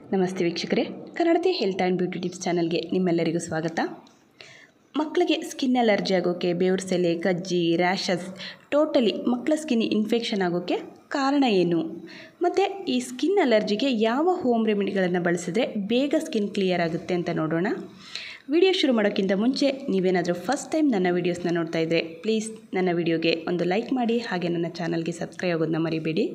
ನಮಸ್ತೆ ವೀಕ್ಷಕರೇ Kannadathi health and beauty tips ಚಾನಲ್ಗೆ ನಿಮ್ಮೆಲ್ಲರಿಗೂ ಸ್ವಾಗತ ಮಕ್ಕಳಿಗೆ ಸ್ಕಿನ್ ಅಲರ್ಜಿ ಆಗೋಕ್ಕೆ ಬೇವ್ರ ಸೆಲೆ ಕಜ್ಜಿ ರ್ಯಾಷಸ್ ಟೋಟಲಿ ಮಕ್ಕಳ ಸ್ಕಿನ್ ಇನ್ಫೆಕ್ಷನ್ ಆಗೋಕ್ಕೆ ಕಾರಣ ಏನು ಮತ್ತು ಈ ಸ್ಕಿನ್ ಅಲರ್ಜಿಗೆ ಯಾವ ಹೋಮ್ ರೆಮಿಡಿಗಳನ್ನು ಬಳಸಿದ್ರೆ ಬೇಗ ಸ್ಕಿನ್ ಕ್ಲಿಯರ್ ಆಗುತ್ತೆ ಅಂತ ನೋಡೋಣ ವಿಡಿಯೋ ಶುರು ಮಾಡೋಕ್ಕಿಂತ ಮುಂಚೆ ನೀವೇನಾದರೂ ಫಸ್ಟ್ ಟೈಮ್ ನನ್ನ ವೀಡಿಯೋಸ್ನ ನೋಡ್ತಾ ಇದ್ದರೆ ಪ್ಲೀಸ್ ನನ್ನ ವಿಡಿಯೋಗೆ ಒಂದು ಲೈಕ್ ಮಾಡಿ ಹಾಗೆ ನನ್ನ ಚಾನಲ್ಗೆ ಸಬ್ಸ್ಕ್ರೈಬ್ ಆಗೋದನ್ನ ಮರಿಬೇಡಿ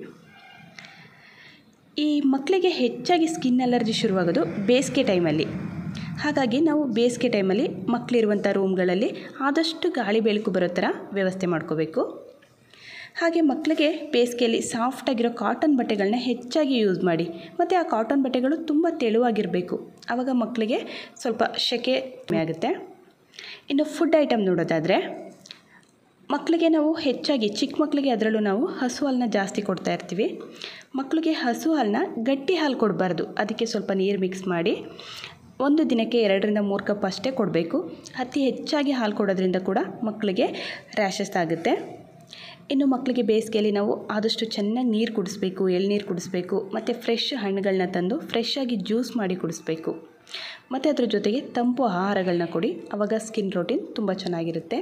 ಈ ಮಕ್ಕಳಿಗೆ ಹೆಚ್ಚಾಗಿ ಸ್ಕಿನ್ ಅಲರ್ಜಿ ಶುರುವಾಗೋದು ಬೇಸಿಗೆ ಟೈಮಲ್ಲಿ ಹಾಗಾಗಿ ನಾವು ಬೇಸಿಗೆ ಟೈಮಲ್ಲಿ ಮಕ್ಕಳಿರುವಂಥ ರೂಮ್ಗಳಲ್ಲಿ ಆದಷ್ಟು ಗಾಳಿ ಬೆಳಕು ಬರೋ ಥರ ವ್ಯವಸ್ಥೆ ಮಾಡ್ಕೋಬೇಕು ಹಾಗೆ ಮಕ್ಕಳಿಗೆ ಬೇಸಿಗೆಯಲ್ಲಿ ಸಾಫ್ಟಾಗಿರೋ ಕಾಟನ್ ಬಟ್ಟೆಗಳನ್ನ ಹೆಚ್ಚಾಗಿ ಯೂಸ್ ಮಾಡಿ ಮತ್ತು ಆ ಕಾಟನ್ ಬಟ್ಟೆಗಳು ತುಂಬ ತೆಳುವಾಗಿರಬೇಕು ಆವಾಗ ಮಕ್ಕಳಿಗೆ ಸ್ವಲ್ಪ ಸೆಕೆ ಕಮ್ಮಿ ಆಗುತ್ತೆ ಇನ್ನು ಫುಡ್ ಐಟಮ್ ನೋಡೋದಾದರೆ ಮಕ್ಕಳಿಗೆ ನಾವು ಹೆಚ್ಚಾಗಿ ಚಿಕ್ಕ ಮಕ್ಕಳಿಗೆ ಅದರಲ್ಲೂ ನಾವು ಹಸು ಹಾಲನ್ನ ಜಾಸ್ತಿ ಕೊಡ್ತಾ ಇರ್ತೀವಿ ಮಕ್ಕಳಿಗೆ ಹಸು ಹಾಲನ್ನ ಗಟ್ಟಿ ಹಾಲು ಕೊಡಬಾರ್ದು ಅದಕ್ಕೆ ಸ್ವಲ್ಪ ನೀರು ಮಿಕ್ಸ್ ಮಾಡಿ ಒಂದು ದಿನಕ್ಕೆ ಎರಡರಿಂದ ಮೂರು ಕಪ್ ಅಷ್ಟೇ ಕೊಡಬೇಕು ಅತಿ ಹೆಚ್ಚಾಗಿ ಹಾಲು ಕೊಡೋದ್ರಿಂದ ಕೂಡ ಮಕ್ಕಳಿಗೆ ರ್ಯಾಷಸ್ ಆಗುತ್ತೆ ಇನ್ನು ಮಕ್ಕಳಿಗೆ ಬೇಸಿಗೆಯಲ್ಲಿ ನಾವು ಆದಷ್ಟು ಚೆನ್ನಾಗಿ ನೀರು ಕುಡಿಸ್ಬೇಕು ಎಳ್ನೀರು ಕುಡಿಸ್ಬೇಕು ಮತ್ತು ಫ್ರೆಶ್ ಹಣ್ಣುಗಳನ್ನ ತಂದು ಫ್ರೆಶ್ ಆಗಿ ಜ್ಯೂಸ್ ಮಾಡಿ ಕುಡಿಸ್ಬೇಕು ಮತ್ತು ಅದ್ರ ಜೊತೆಗೆ ತಂಪು ಆಹಾರಗಳನ್ನ ಕೊಡಿ ಆವಾಗ ಸ್ಕಿನ್ ರೋಟೀನ್ ತುಂಬ ಚೆನ್ನಾಗಿರುತ್ತೆ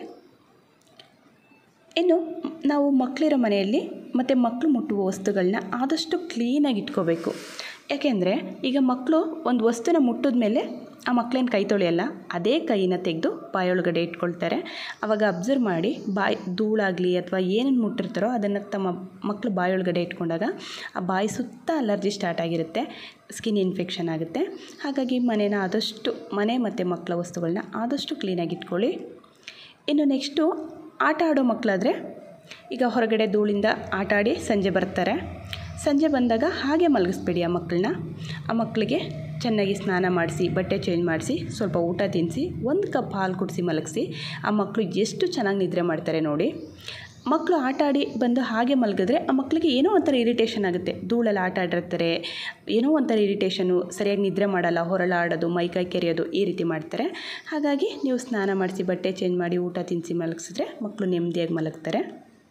ಇನ್ನು ನಾವು ಮಕ್ಕಳಿರೋ ಮನೆಯಲ್ಲಿ ಮತ್ತು ಮಕ್ಕಳು ಮುಟ್ಟುವ ವಸ್ತುಗಳನ್ನ ಆದಷ್ಟು ಕ್ಲೀನಾಗಿ ಇಟ್ಕೋಬೇಕು ಯಾಕೆಂದರೆ ಈಗ ಮಕ್ಕಳು ಒಂದು ವಸ್ತುನ ಮುಟ್ಟಿದ ಮೇಲೆ ಆ ಮಕ್ಕಳೇನು ಕೈ ತೊಳೆಯಲ್ಲ ಅದೇ ಕೈನ ತೆಗೆದು ಬಾಯೊಳಗಡೆ ಇಟ್ಕೊಳ್ತಾರೆ ಆವಾಗ ಅಬ್ಸರ್ವ್ ಮಾಡಿ ಬಾಯಿ ಧೂಳಾಗಲಿ ಅಥವಾ ಏನನ್ನು ಮುಟ್ಟಿರ್ತಾರೋ ಅದನ್ನು ತಮ್ಮ ಮಕ್ಕಳು ಬಾಯೊಳಗಡೆ ಇಟ್ಕೊಂಡಾಗ ಆ ಬಾಯಿ ಸುತ್ತ ಅಲರ್ಜಿ ಸ್ಟಾರ್ಟ್ ಆಗಿರುತ್ತೆ ಸ್ಕಿನ್ ಇನ್ಫೆಕ್ಷನ್ ಆಗುತ್ತೆ ಹಾಗಾಗಿ ಮನೇನ ಆದಷ್ಟು ಮನೆ ಮತ್ತು ಮಕ್ಕಳ ವಸ್ತುಗಳನ್ನ ಆದಷ್ಟು ಕ್ಲೀನಾಗಿ ಇಟ್ಕೊಳ್ಳಿ ಇನ್ನು ನೆಕ್ಸ್ಟು ಆಟ ಆಡೋ ಮಕ್ಕಳಾದರೆ ಈಗ ಹೊರಗಡೆ ಧೂಳಿಂದ ಆಟ ಆಡಿ ಸಂಜೆ ಬರ್ತಾರೆ ಸಂಜೆ ಬಂದಾಗ ಹಾಗೆ ಮಲಗಿಸ್ಬೇಡಿ ಆ ಮಕ್ಕಳನ್ನ ಆ ಮಕ್ಕಳಿಗೆ ಚೆನ್ನಾಗಿ ಸ್ನಾನ ಮಾಡಿಸಿ ಬಟ್ಟೆ ಚೇಂಜ್ ಮಾಡಿಸಿ ಸ್ವಲ್ಪ ಊಟ ತಿನ್ನಿಸಿ ಒಂದು ಕಪ್ ಹಾಲು ಕುಡಿಸಿ ಮಲಗಿಸಿ ಆ ಮಕ್ಕಳು ಎಷ್ಟು ಚೆನ್ನಾಗಿ ನಿದ್ರೆ ಮಾಡ್ತಾರೆ ನೋಡಿ ಮಕ್ಕಳು ಆಟ ಆಡಿ ಬಂದು ಹಾಗೆ ಮಲಗಿದ್ರೆ ಆ ಮಕ್ಕಳಿಗೆ ಏನೋ ಒಂಥರ ಇರಿಟೇಷನ್ ಆಗುತ್ತೆ ಧೂಳಲ್ಲಿ ಆಟ ಆಡಿರ್ತಾರೆ ಏನೋ ಒಂಥರ ಇರಿಟೇಷನು ಸರಿಯಾಗಿ ನಿದ್ರೆ ಮಾಡಲ್ಲ ಹೊರಳಾಡೋದು ಮೈಕೈ ಕೆರೆಯೋದು ಈ ರೀತಿ ಮಾಡ್ತಾರೆ ಹಾಗಾಗಿ ನೀವು ಸ್ನಾನ ಮಾಡಿಸಿ ಬಟ್ಟೆ ಚೇಂಜ್ ಮಾಡಿ ಊಟ ತಿನ್ನಿಸಿ ಮಲಗಿಸಿದ್ರೆ ಮಕ್ಕಳು ನೆಮ್ಮದಿಯಾಗಿ ಮಲಗ್ತಾರೆ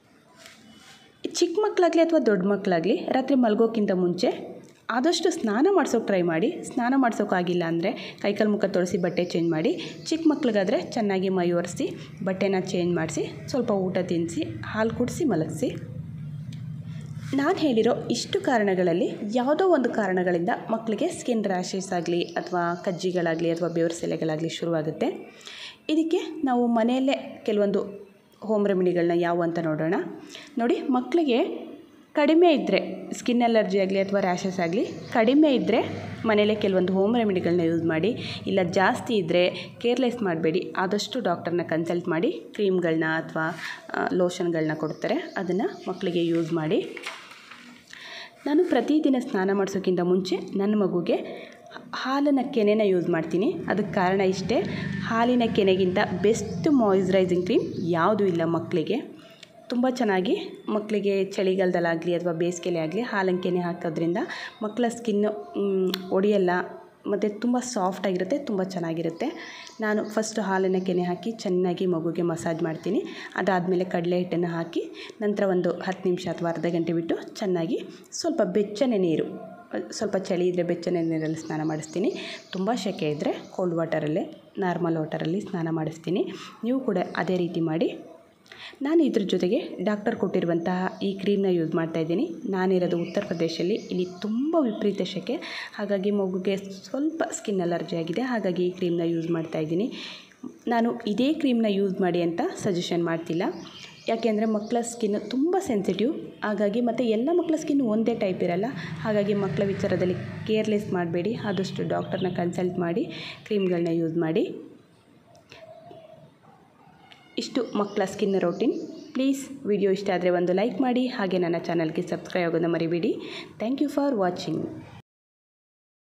ಚಿಕ್ಕ ಮಕ್ಕಳಾಗಲಿ ಅಥವಾ ದೊಡ್ಡ ಮಕ್ಕಳಾಗಲಿ ರಾತ್ರಿ ಮಲಗೋಕ್ಕಿಂತ ಮುಂಚೆ ಆದಷ್ಟು ಸ್ನಾನ ಮಾಡ್ಸೋಕೆ ಟ್ರೈ ಮಾಡಿ ಸ್ನಾನ ಮಾಡ್ಸೋಕ್ಕಾಗಿಲ್ಲ ಅಂದರೆ ಕೈಕಾಲು ಮುಖ ತೊಳೆಸಿ ಬಟ್ಟೆ ಚೇಂಜ್ ಮಾಡಿ ಚಿಕ್ಕ ಮಕ್ಳಿಗಾದರೆ ಚೆನ್ನಾಗಿ ಮೈ ಒರೆಸಿ ಬಟ್ಟೆನ ಚೇಂಜ್ ಮಾಡಿಸಿ ಸ್ವಲ್ಪ ಊಟ ತಿನ್ನಿಸಿ ಹಾಲು ಕುಡಿಸಿ ಮಲಗಿಸಿ ನಾನು ಹೇಳಿರೋ ಇಷ್ಟು ಕಾರಣಗಳಲ್ಲಿ ಯಾವುದೋ ಒಂದು ಕಾರಣಗಳಿಂದ ಮಕ್ಕಳಿಗೆ ಸ್ಕಿನ್ ರ್ಯಾಷಸ್ ಆಗಲಿ ಅಥವಾ ಕಜ್ಜಿಗಳಾಗಲಿ ಅಥವಾ ಬೆವರು ಸೆಲೆಗಳಾಗಲಿ ಶುರುವಾಗುತ್ತೆ ಇದಕ್ಕೆ ನಾವು ಮನೆಯಲ್ಲೇ ಕೆಲವೊಂದು ಹೋಮ್ ರೆಮಿಡಿಗಳನ್ನ ಯಾವ ಅಂತ ನೋಡೋಣ ನೋಡಿ ಮಕ್ಕಳಿಗೆ ಕಡಿಮೆ ಇದ್ದರೆ ಸ್ಕಿನ್ ಅಲರ್ಜಿ ಆಗಲಿ ಅಥವಾ ರ್ಯಾಷಸ್ ಆಗಲಿ ಕಡಿಮೆ ಇದ್ದರೆ ಮನೇಲೇ ಕೆಲವೊಂದು ಹೋಮ್ ರೆಮಿಡಿಗಳನ್ನ ಯೂಸ್ ಮಾಡಿ ಇಲ್ಲ ಜಾಸ್ತಿ ಇದ್ದರೆ ಕೇರ್ಲೆಸ್ ಮಾಡಬೇಡಿ ಆದಷ್ಟು ಡಾಕ್ಟರ್ನ ಕನ್ಸಲ್ಟ್ ಮಾಡಿ ಕ್ರೀಮ್ಗಳನ್ನ ಅಥವಾ ಲೋಷನ್ಗಳನ್ನ ಕೊಡ್ತಾರೆ ಅದನ್ನು ಮಕ್ಕಳಿಗೆ ಯೂಸ್ ಮಾಡಿ ನಾನು ಪ್ರತಿದಿನ ಸ್ನಾನ ಮಾಡಿಸೋಕ್ಕಿಂತ ಮುಂಚೆ ನನ್ನ ಮಗುಗೆ ಹಾಲಿನ ಕೆನೆನ ಯೂಸ್ ಮಾಡ್ತೀನಿ ಅದಕ್ಕೆ ಕಾರಣ ಇಷ್ಟೇ ಹಾಲಿನ ಕೆನೆಗಿಂತ ಬೆಸ್ಟ್ ಮಾಯ್ಶ್ಚರೈಸಿಂಗ್ ಕ್ರೀಮ್ ಯಾವುದೂ ಇಲ್ಲ ಮಕ್ಕಳಿಗೆ ತುಂಬ ಚೆನ್ನಾಗಿ ಮಕ್ಕಳಿಗೆ ಚಳಿಗಾಲದಲ್ಲಾಗಲಿ ಅಥವಾ ಬೇಸಿಗೆಲೇ ಆಗಲಿ ಹಾಲಿನ ಕೆನೆ ಹಾಕೋದ್ರಿಂದ ಮಕ್ಕಳ ಸ್ಕಿನ್ನು ಒಡೆಯಲ್ಲ ಮತ್ತು ತುಂಬ ಸಾಫ್ಟಾಗಿರುತ್ತೆ ತುಂಬ ಚೆನ್ನಾಗಿರುತ್ತೆ ನಾನು ಫಸ್ಟು ಹಾಲಿನ ಕೆನೆ ಹಾಕಿ ಚೆನ್ನಾಗಿ ಮಗುಗೆ ಮಸಾಜ್ ಮಾಡ್ತೀನಿ ಅದಾದಮೇಲೆ ಕಡಲೆ ಹಿಟ್ಟನ್ನು ಹಾಕಿ ನಂತರ ಒಂದು ಹತ್ತು ನಿಮಿಷ ಅಥವಾ ಅರ್ಧ ಗಂಟೆ ಬಿಟ್ಟು ಚೆನ್ನಾಗಿ ಸ್ವಲ್ಪ ಬೆಚ್ಚನೆ ನೀರು ಸ್ವಲ್ಪ ಚಳಿ ಇದ್ದರೆ ಬೆಚ್ಚನೆ ನೀರಲ್ಲಿ ಸ್ನಾನ ಮಾಡಿಸ್ತೀನಿ ತುಂಬ ಸೆಕೆ ಇದ್ದರೆ ಕೋಲ್ಡ್ ವಾಟರಲ್ಲೇ ನಾರ್ಮಲ್ ವಾಟರಲ್ಲಿ ಸ್ನಾನ ಮಾಡಿಸ್ತೀನಿ ನೀವು ಕೂಡ ಅದೇ ರೀತಿ ಮಾಡಿ ನಾನು ಇದ್ರ ಜೊತೆಗೆ ಡಾಕ್ಟರ್ ಕೊಟ್ಟಿರುವಂತಹ ಈ ಕ್ರೀಮ್ನ ಯೂಸ್ ಮಾಡ್ತಾಯಿದ್ದೀನಿ ನಾನಿರೋದು ಉತ್ತರ ಪ್ರದೇಶದಲ್ಲಿ ಇಲ್ಲಿ ತುಂಬ ವಿಪರೀತ ಸೆಕೆ ಹಾಗಾಗಿ ಮಗುಗೆ ಸ್ವಲ್ಪ ಸ್ಕಿನ್ ಅಲರ್ಜಿ ಆಗಿದೆ ಹಾಗಾಗಿ ಈ ಕ್ರೀಮ್ನ ಯೂಸ್ ಮಾಡ್ತಾಯಿದ್ದೀನಿ ನಾನು ಇದೇ ಕ್ರೀಮ್ನ ಯೂಸ್ ಮಾಡಿ ಅಂತ ಸಜೆಷನ್ ಮಾಡ್ತಿಲ್ಲ ಯಾಕೆಂದರೆ ಮಕ್ಕಳ ಸ್ಕಿನ್ ತುಂಬ ಸೆನ್ಸಿಟಿವ್ ಹಾಗಾಗಿ ಮತ್ತು ಎಲ್ಲ ಮಕ್ಕಳ ಸ್ಕಿನ್ ಒಂದೇ ಟೈಪ್ ಇರಲ್ಲ ಹಾಗಾಗಿ ಮಕ್ಕಳ ವಿಚಾರದಲ್ಲಿ ಕೇರ್ಲೆಸ್ ಮಾಡಬೇಡಿ ಆದಷ್ಟು ಡಾಕ್ಟರ್ನ ಕನ್ಸಲ್ಟ್ ಮಾಡಿ ಕ್ರೀಮ್ಗಳನ್ನ ಯೂಸ್ ಮಾಡಿ ಇಷ್ಟು ಮಕ್ಕಳ ಸ್ಕಿನ್ ರೋಟೀನ್ ಪ್ಲೀಸ್ ವಿಡಿಯೋ ಇಷ್ಟ ಆದರೆ ಒಂದು ಲೈಕ್ ಮಾಡಿ ಹಾಗೆ ನನ್ನ ಚಾನಲ್ಗೆ ಸಬ್ಸ್ಕ್ರೈಬ್ ಆಗೋದನ್ನ ಮರಿಬೇಡಿ ಥ್ಯಾಂಕ್ ಯು ಫಾರ್ ವಾಚಿಂಗ್